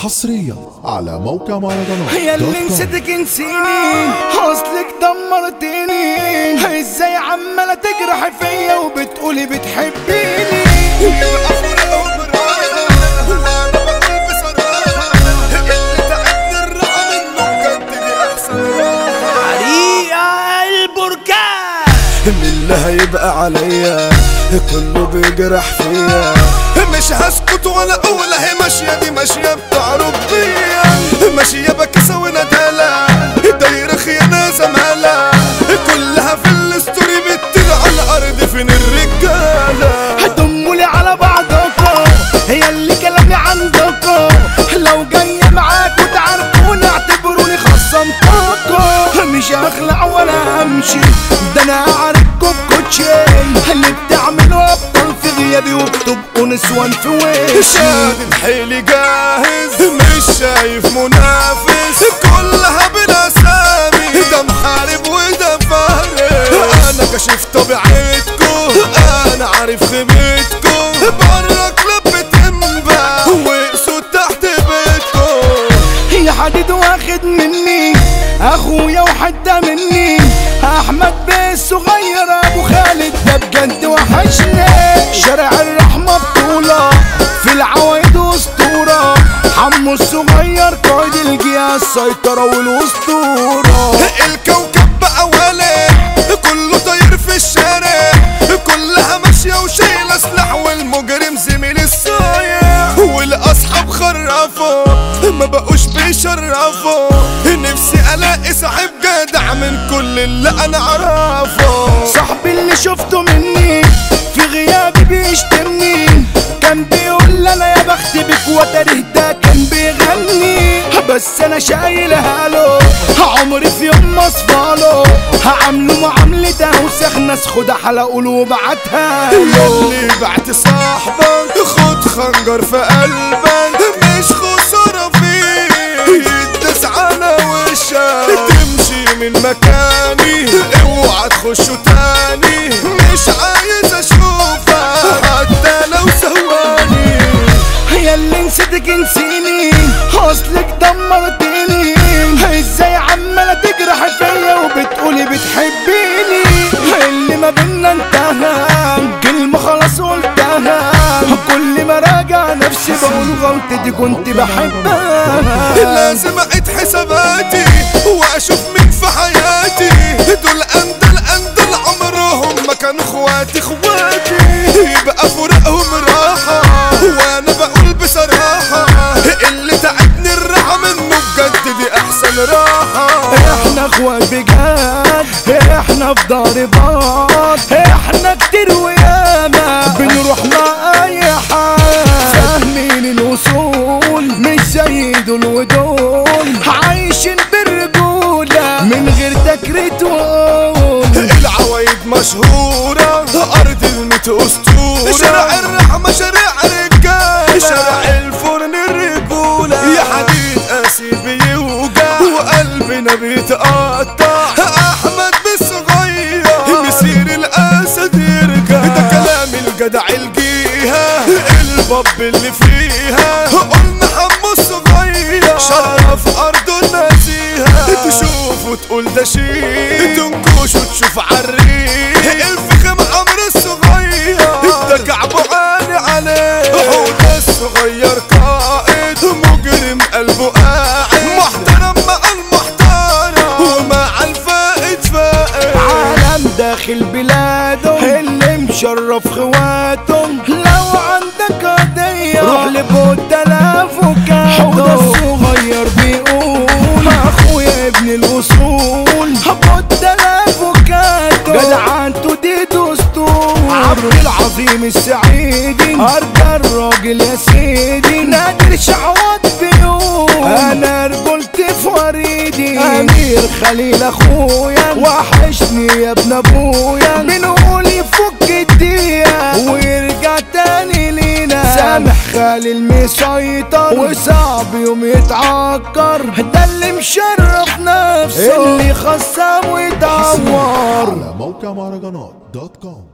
حصريا على موقع مهرجانات يا اللي دوت كوم. نسيتك نسيني اصلك دمرتني ازاي عمالة تجرحي فيا وبتقولي بتحبيني حريقة البركان من اللي هيبقى عليا كله بيجرح فيا مش هسكت ولا اقول هي ماشية دي ماشية بتاع ربية ماشية بكسة وندالة دايرة خيانة زمالة كلها في الستوري بتطير على الارض فين الرجالة هتمولي على بعضكم هي اللي كلامي عندكم لو جاية معاكوا تعرفوني اعتبروني خصمتكم مش هخلع ولا همشي ده انا هعاركوا بكوتشي اللي بتعملوا ابطال في غيابي وبتبقوا نسوان في وشي شادد حيلي جاهز مش شايف منافس كلها بالاسامي ده محارب وده فارس انا كشف طبيعتكم انا عارف خيبتكم برا كلاب بتنبع وقسوا تحت بيتكم يا حديد واخد مني اخويا وحتى مني احمد بيه الصغير ابو خالد ده بجد وحشني شارع الرحمه بطوله في العوايد اسطوره حمو الصغير قائد الجياس السيطره والاسطوره الكوكب بقى والد كله طاير في الشارع كلها ماشية وشايلة سلاح والمجرم زميل الصايع والاصحاب خرفوا ما بقوش بيشرفوا نفسي الاقي صاحب جدع من كل اللي انا اعرفه صاحبي اللي شفته مني في غيابي بيشتمني كان بيقول لي انا يا بخت بك وتاريخ ده كان بيغني بس انا شايلها له عمري في يوم ما اصفاله هعامله معاملة اوسخ ناس خد حلقه وبعتها له اللي بعت صاحبك خد خنجر في قلبك مش خسارة فيه يدس على وشك تمشي من مكاني اوعى تخشه تاني مش عايز اشوفك حتى لو ثواني يا اللي نسيتك نسيني اصلك دمرتني ازاي عمالة تجرح فيا وبتقولي بتحبيني اللي ما بينا انتهى كلمة خلاص قلتها كل ما راجع نفسي بقول غلطتي كنت بحبها لازم اعيد حساباتي واشوف مين في حياتي دول اندل اندل عمرهم ما كانوا اخواتي اخواتي يبقى فراقهم راحة وانا بقول بصراحة اللي تعبني الراحة منه بجد دي احسن راحة احنا اخوات بجد احنا في دار بعض احنا كتير وياما بنروح مع اي حد فاهمين الوصول مش زي دول ودول عايشين بالرجولة من غير تكريت وقول العوايد مشهورة أرض الميت أسطورة شارع الرحمة شارع رجالة شارع الفرن الرجولة يا حديد قاسي بيوجع وقلبنا بيتقطع أحمد بالصغير مسير الأسد يرجع ده كلام الجدع الجيهة الباب اللي فيها قلنا حمو الصغير شرف أرضه النزيهة تشوف وتقول ده شيء تنكش وتشوف عالريق الفخم عمرو الصغير ده كعبه عالي عليه حوده الصغير قائد مجرم قلبه قاعد محترم مع المحترم ومع الفائد فائد عالم داخل بلاده اللي مشرف خواته لو عندك قضية روح لبوت تلافك حوده الصغير بيقول اخويا ابن الاصول بوت تلافكاته جدعنته دي دستور عبر العظيم السعيدي ارجى الراجل يا سيدي نادر شعوات بيقول انا رجلت في وريدي امير خليل اخويا وحشني يا ابن ابويا بنقول يفك الدية ويرجع تاني لينا سامح خالي مسيطر وصعب يوم يتعكر ده اللي مشرف نفسه اللي خصم ويدور على موقع مهرجانات دوت كوم